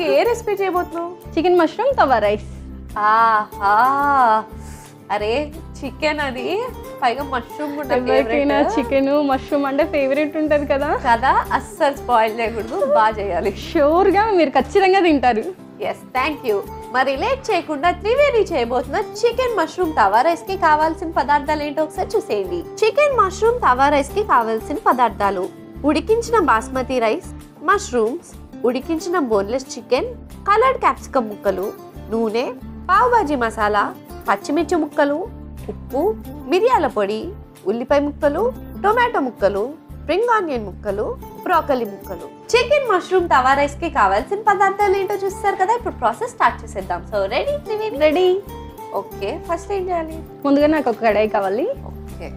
ఏ recipe చేయబోతున్నావు chicken mushroom tawa rice ఆహా అరే చికెన్ అది పైగా మష్రూమ్ కూడా ఎవరికైనా favorite. చికెన్ మష్రూమ్ అంటే ఫేవరెట్ ఉంటుంది కదా కదా అస్సలు స్పాయిల్ చేయకూడదు బాగా చేయాలి షూర్గా మీరు ఖచ్చితంగా తింటారు ఎస్ థ్యాంక్ యూ మరి లేట్ చేయకుండా త్రివేణి చేయబోతున్న చికెన్ మష్రూమ్ తవా రైస్ కి కావాల్సిన పదార్థాలు ఏంటో ఒకసారి చూసేయండి చికెన్ మష్రూమ్ తవా రైస్ కి కావాల్సిన పదార్థాలు ఉడికించిన బాస్మతి రైస్ మష్రూమ్స్ ఉడికించిన బోన్లెస్ చికెన్ కలర్డ్ క్యాప్సికమ్ ముక్కలు నూనె పావు భాజీ మసాలా పచ్చిమిర్చి ముక్కలు ఉప్పు మిరియాల పొడి ఉల్లిపాయ ముక్కలు టొమాటో ముక్కలు స్ప్రింగ్ ఆనియన్ ముక్కలు బ్రోకలి ముక్కలు చికెన్ మష్రూమ్ తవా రైస్ కి కావాల్సిన పదార్థాలు ఏంటో చూస్తారు కదా ఇప్పుడు ప్రాసెస్ స్టార్ట్ చేసేద్దాం so ready ready okay first ఏం చేయాలి ముందుగా నాకు ఒక కడాయి కావాలి ఓకే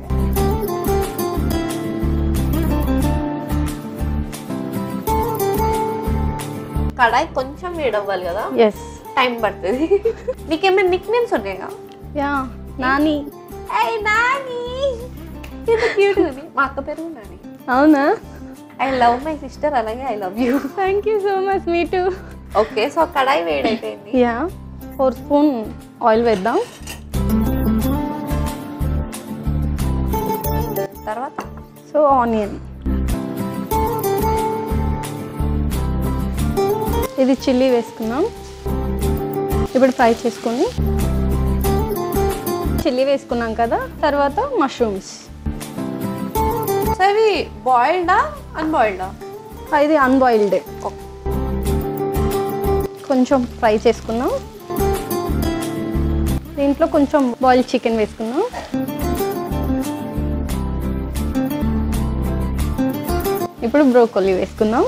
కడాయి కొంచెం వేడవ్వాలి కదా ఎస్ టైం పడుతుంది నీకేమైనా నిక్ నేమ్స్ ఉన్నాయా యా నాని ఏయ్ నాని ఎంత క్యూట్ ఉంది మా అక్క పేరు నాని అవునా ఐ లవ్ మై సిస్టర్ అలాగే I love you thank you so much me too okay so కడాయి వేడైపోయింది యా ఫోర్ స్పూన్ ఆయిల్ వేద్దాం తర్వాత సో ఆనియన్ ఇది చిల్లీ వేసుకుందాం ఇప్పుడు ఫ్రై చేసుకొని చిల్లీ వేసుకున్నాం కదా తర్వాత మష్రూమ్స్ సో ఇవి బాయిల్డా అన్బాయిల్డా ఇది అన్బాయిల్డ్ కొంచెం ఫ్రై చేసుకుందాం దీంట్లో కొంచెం బాయిల్ చికెన్ వేసుకుందాం ఇప్పుడు బ్రోకోలీ వేసుకుందాం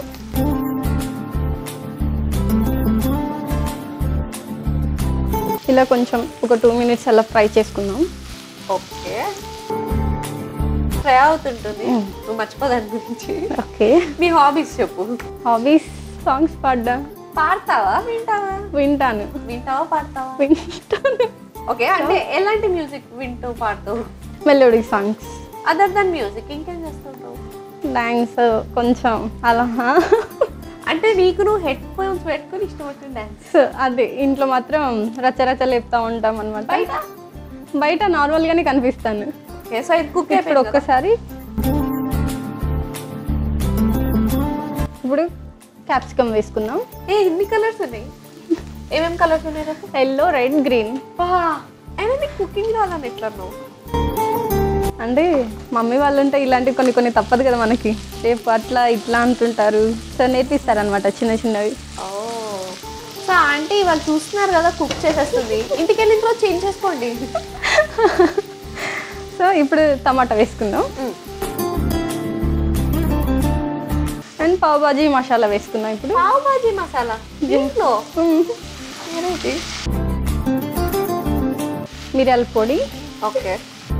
ఇలా కొంచెం ఒక టూ మినిట్స్ అలా ఫ్రై చేసుకుందాం ఓకే ఫ్రై అవుతుంటుంది నువ్వు మర్చిపోదాని గురించి ఓకే నీ హాబీస్ చెప్పు హాబీస్ సాంగ్స్ పాడ్డా పాడతావా వింటావా వింటాను వింటావా పాడతావా వింటాను ఓకే అంటే ఎలాంటి మ్యూజిక్ వింటూ పాడుతావు melody songs other than music ఇంకేం చేస్తుంటావు డాన్స్ కొంచెం అలా అంటే నీకు నువ్వు హెడ్ ఫోన్స్ పెట్టుకుని ఇష్టం వచ్చిన డాన్స్ సో అదే ఇంట్లో మాత్రం రచరచ లేపుతా ఉంటాం అనమాట బయట బయట నార్మల్గానే కనిపిస్తాను ఓకే సో ఇది కుక్ ఇప్పుడు ఒక్కసారి ఇప్పుడు క్యాప్సికమ్ వేసుకుందాం ఏ ఇన్ని కలర్స్ ఉన్నాయి ఏమేం కలర్స్ ఉన్నాయి రేపు ఎల్లో రెడ్ గ్రీన్ వా అయినా నీకు కుకింగ్ రాదని ఎట్లా నువ్వు అంటే మమ్మీ వాళ్ళు ఉంటే ఇలాంటివి కొన్ని కొన్ని తప్పదు కదా మనకి రేపు అట్లా ఇట్లా అంటుంటారు సో నేర్పిస్తారనమాట చిన్న చిన్నవి ఓ సో ఆంటీ వాళ్ళు చూస్తున్నారు కదా కుక్ చేసేస్తుంది ఇంటికి వెళ్ళిన తర్వాత చేంజ్ చేసుకోండి సో ఇప్పుడు టమాటా వేసుకుందాం మ్. అండ్ పావ్ బాజీ మసాలా వేసుకుందాం ఇప్పుడు పావు భాజీ మసాలా దీంట్లో మ్. ఏదైతే మిరియాల పొడి ఓకే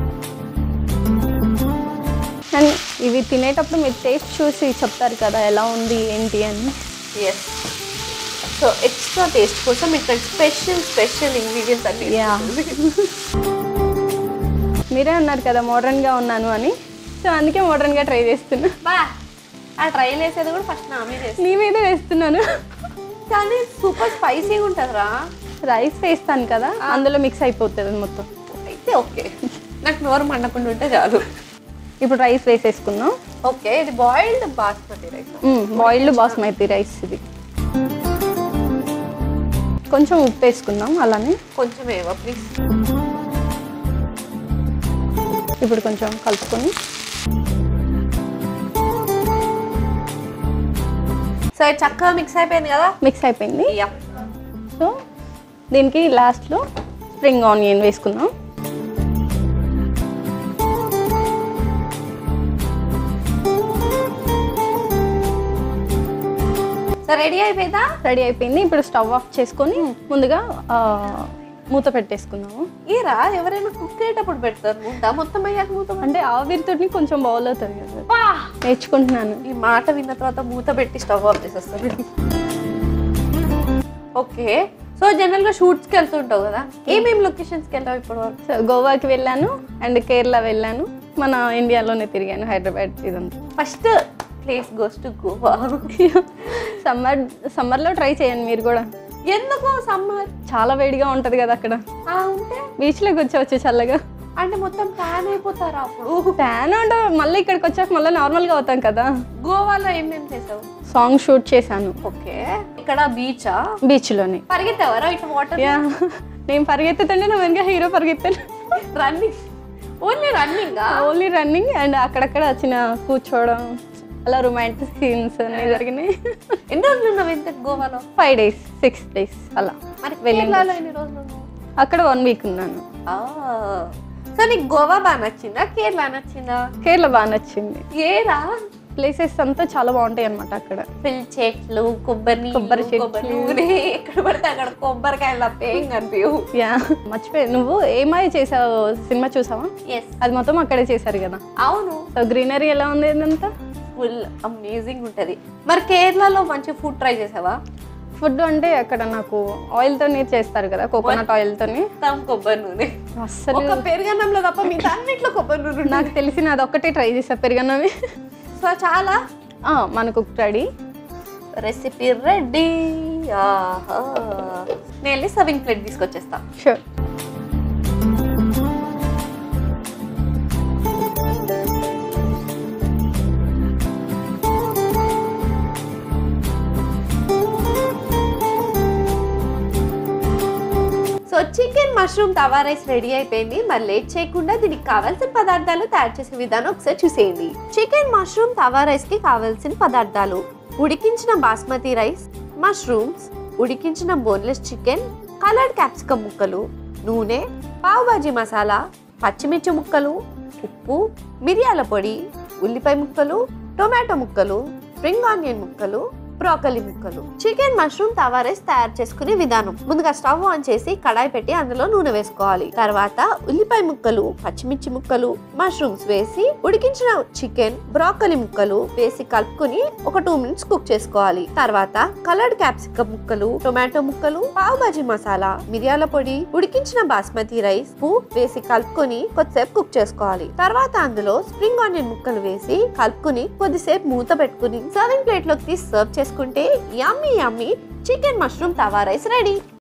అండ్ ఇవి తినేటప్పుడు మీరు టేస్ట్ చూసి చెప్తారు కదా ఎలా ఉంది ఏంటి అని ఎస్ సో ఎక్స్ట్రా టేస్ట్ కోసం ఇక్కడ స్పెషల్ స్పెషల్ ఇంగ్రీడియంట్స్ అన్ని Yeah. మీరే అన్నారు కదా మోడర్న్గా ఉన్నాను అని సో అందుకే మోడర్న్గా ట్రై చేస్తున్నా బా ఆ ట్రైల్ వేసేది కూడా ఫస్ట్ నామే చేస్తాను నీ మీదే వేస్తున్నాను కానీ సూపర్ స్పైసీగా ఉంటుందిరా రైస్ వేస్తాను కదా అందులో మిక్స్ అయిపోతుంది మొత్తం అయితే ఓకే నాకు నోరు మండకుండా ఉంటే చాలు ఇప్పుడు రైస్ వేసేసుకుందాం ఓకే ఇది boiled basmati rice boiled basmati rice ఇది కొంచెం ఉప్పు వేసుకుందాం అలానే కొంచెం ఏవో ప్లీజ్ ఇప్పుడు కొంచెం కలుపుకొని సో ఇది చక్కగా మిక్స్ అయిపోయింది కదా మిక్స్ అయిపోయింది యా సో దీనికి లాస్ట్లో స్ప్రింగ్ ఆనియన్ వేసుకుందాం సో రెడీ అయిపోయిందా రెడీ అయిపోయింది ఇప్పుడు స్టవ్ ఆఫ్ చేసుకొని ముందుగా ఆ, మూత పెట్టేసుకుందాము ఈరా ఎవరైనా కుక్ అయ్యేటప్పుడు పెడతారు మూత మొత్తం అయ్యాక మూత పెడతారు. అంటే ఆవిరితో కొంచెం బౌల్ అవుతుంది కదా పా! నేర్చుకుంటున్నాను ఈ మాట విన్న తర్వాత మూత పెట్టి స్టవ్ ఆఫ్ చేసేస్తారు ఓకే సో జనరల్ గా షూట్స్ కి వెళ్తుంటావు కదా ఏమేమి లొకేషన్స్ కి వెళ్ళావు ఇప్పుడు వరకు సో గోవాకి వెళ్ళాను అండ్ కేరళ వెళ్ళాను మన ఇండియాలోనే తిరిగాను హైదరాబాద్ ఇదంతా first place goes to Goa summer సమ్మర్లో ట్రై చేయండి మీరు కూడా ఎందుకు సమ్మర్ చాలా వేడిగా ఉంటుంది కదా అక్కడ ఉంటే బీచ్లోకి వచ్చి చల్లగా అంటే మొత్తం ట్యాన్ అయిపోతారా అప్పుడు ఫ్యాన్ అంటే మళ్ళీ ఇక్కడికి వచ్చాక మళ్ళీ నార్మల్గా అవుతాం కదా గోవాలో ఏమేమి చేసావు సాంగ్ షూట్ చేశాను ఓకే ఇక్కడ బీచా బీచ్లోనే పరిగెత్తావరా ఇట్లా వాటర్ యా నేను పరిగెత్తుతుంటే నా వెనక హీరో పరిగెత్తాను running only running only running and అక్కడక్కడ వచ్చిన కూర్చోవడం అలా రొమాంటిక్ సీన్స్ అన్నీ జరిగినాయి ఎన్ని రోజులు ఉన్నావు ఇంత గోవాలో ఫైవ్ డేస్ సిక్స్ డేస్ అలా మరి వెళ్ళింది. కేరళలో ఎన్ని రోజులు ఉన్నావు అక్కడ వన్ వీక్ ఉన్నాను సో నీకు గోవా బాగా నచ్చిందా కేరళ నచ్చిందా కేరళ బాగా నచ్చింది ఏరా ప్లేసెస్ అంతా చాలా బాగుంటాయి అనమాట అక్కడ పిల్ చెట్లు కొబ్బరి నీళ్ళు, కొబ్బరి చెట్లు. కొబ్బరి నూనె ఎక్కడ పడితే అక్కడ కొబ్బరికాయలు తప్ప ఏం కనిపించవు యా మర్చిపోయి నువ్వు ఏమై చేసావు సినిమా చూసావా ఎస్ అది మొత్తం అక్కడే చేశారు కదా అవును సో గ్రీనరీ ఎలా ఉంది ఇదంతా ఫుల్ అమేజింగ్ ఉంటది మరి కేరళలో మంచి ఫుడ్ ట్రై చేసావా ఫుడ్ అంటే అక్కడ నాకు ఆయిల్తో చేస్తారు కదా కోకోనట్ ఆయిల్తోని మొత్తం కొబ్బరి నూనె అస్సలు ఒక పెరుగన్నంలో తప్ప మిగతా అన్నిట్లో కొబ్బరి నూనె ఉంటుంది. నాకు తెలిసిన అది ఒక్కటే ట్రై చేసా పెరిగన్నవి సో చాలా మనకు రెడీ రెసిపీ రెడీ నేను వెళ్ళి సర్వింగ్ ప్లేట్ తీసుకొచ్చేస్తా sure so chicken mushroom tawa rice ready అయిపోయింది మరి లేట్ చేయకుండా దీనికి కావాల్సిన పదార్థాలు తయారు చేసే విధానం ఒకసారి చూసేయండి చికెన్ మష్రూమ్ తవా రైస్ కి కావాల్సిన పదార్థాలు ఉడికించిన బాస్మతి రైస్ మష్రూమ్స్ ఉడికించిన బోన్లెస్ చికెన్ కలర్డ్ క్యాప్సికమ్ ముక్కలు నూనె పావు భాజీ మసాలా పచ్చిమిర్చి ముక్కలు ఉప్పు మిరియాల పొడి ఉల్లిపాయ ముక్కలు టొమాటో ముక్కలు స్ప్రింగ్ ఆనియన్ ముక్కలు బ్రోకలి ముక్కలు చికెన్ మష్రూమ్ తవా రైస్ తయారు చేసుకునే విధానం ముందుగా స్టవ్ ఆన్ చేసి కడాయి పెట్టి అందులో నూనె వేసుకోవాలి తర్వాత ఉల్లిపాయ ముక్కలు పచ్చిమిర్చి ముక్కలు మష్రూమ్స్ వేసి ఉడికించిన చికెన్ బ్రోకలి ముక్కలు వేసి కలుపుకొని ఒక టూ మినిట్స్ కుక్ చేసుకోవాలి తర్వాత కలర్డ్ క్యాప్సికమ్ ముక్కలు టొమాటో ముక్కలు పావు భాజీ మసాలా మిరియాల పొడి ఉడికించిన బాస్మతి రైస్ ఉప్పు వేసి కలుపుకొని కొద్దిసేపు కుక్ చేసుకోవాలి తర్వాత అందులో స్ప్రింగ్ ఆనియన్ ముక్కలు వేసి కలుపుకొని కొద్దిసేపు మూత పెట్టుకుని సర్వింగ్ ప్లేట్ లోకి తీసి సర్వ్ చేసుకుంటే yummy yummy chicken mushroom tawa rice ready